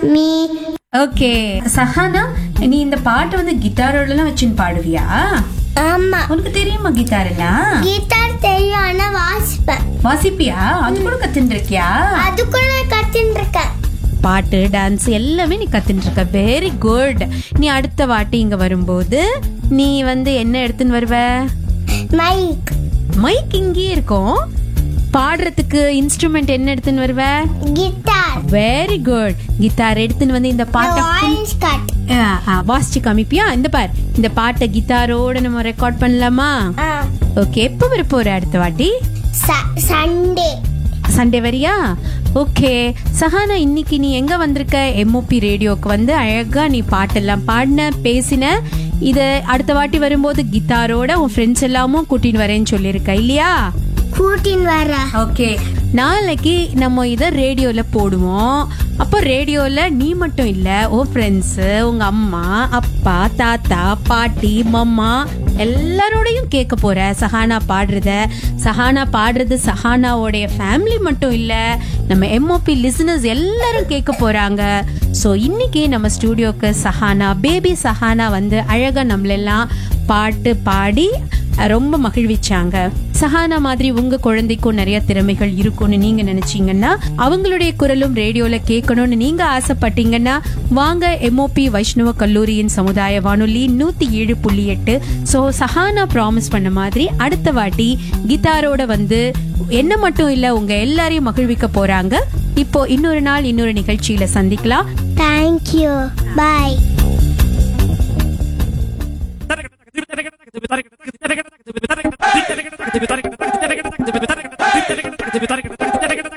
me. Okay Sahana நீ இந்த பாட்டு வந்து கிட்டாரோடலாம் வச்சுன்னு பாடுவியா ஆமா உனக்கு தெரியுமா கிட்டார் எல்லாம் கிட்டார் தெரியும் ஆனா வாசிப்பேன் வாசிப்பியா அது கூட கத்துட்டு இருக்கியா அதுக்குள்ள கத்துட்டு இருக்கேன் பாட்டு டான்ஸ் எல்லாமே நீ கத்துட்டு இருக்க வெரி குட் நீ அடுத்த வாட்டி இங்க வரும்போது நீ வந்து என்ன எடுத்துன்னு வருவ மைக் மைக் இங்கேயே இருக்கும் பாடுறதுக்கு இன்ஸ்ட்ருமெண்ட் என்ன எடுத்துன்னு வருவ கிட்டார் வெரி குட் கிட்டார் எடுத்துன்னு வந்து இந்த பாட்டை full- ஆரஞ்ச் கட் ஆ, ஆ, வாசிச்சு காமிப்பியா இந்த பார் இந்த பாட்டை கிட்டாரோட நம்ம ரெக்கார்ட் பண்ணலாமா ஓகே எப்போ வர போற அடுத்த வாட்டி சண்டே சண்டே வரியா ஓகே சஹானா இன்னைக்கு நீ எங்க வந்திருக்க எம்ஓபி ரேடியோக்கு வந்து அழகா நீ பாட்டெல்லாம் பாடின பேசின இத அடுத்த வாட்டி வரும்போது கிட்டாரோட உன் ஃப்ரெண்ட்ஸ் எல்லாமும் கூட்டின்னு வரேன்னு சொல்லியிருக்க இல்லையா கூட்டின் வர ஓகே நாளைக்கு நம்ம இதை ரேடியோல போடுவோம் அப்போ ரேடியோல நீ மட்டும் இல்ல உன் ஃப்ரெண்ட்ஸ் உங்க அம்மா அப்பா தாத்தா பாட்டி மம்மா எல்லாரோடையும் கேட்க போற சஹானா பாடுறத சஹானா பாடுறது சஹானாவோடைய ஃபேமிலி மட்டும் இல்ல நம்ம எம்ஓபி லிசனர்ஸ் எல்லாரும் கேட்க போறாங்க ஸோ இன்னைக்கு நம்ம ஸ்டூடியோக்கு சஹானா பேபி சஹானா வந்து அழகா நம்மளெல்லாம் பாட்டு பாடி அஹ், ரொம்ப மகிழ்விச்சாங்க சஹானா மாதிரி உங்க குழந்தைக்கும் நிறைய திறமைகள் இருக்கும்னு நீங்க நினைச்சீங்கன்னா அவங்களுடைய குரலும் ரேடியோல கேட்கணும்னு நீங்க ஆசைப்பட்டீங்கன்னா வாங்க எம்ஓபி வைஷ்ணவ கல்லூரியின் சமுதாய வானொலி நூத்தி ஏழு புள்ளி எட்டு ஸோ சஹானா ப்ராமிஸ் பண்ண மாதிரி அடுத்த வாட்டி கிட்டாரோட வந்து என்ன மட்டும் இல்ல உங்க எல்லாரையும் மகிழ்விக்க போறாங்க இப்போ இன்னொரு நாள் இன்னொரு நிகழ்ச்சியில சந்திக்கலாம் தேங்க்யூ பாய் Thank you.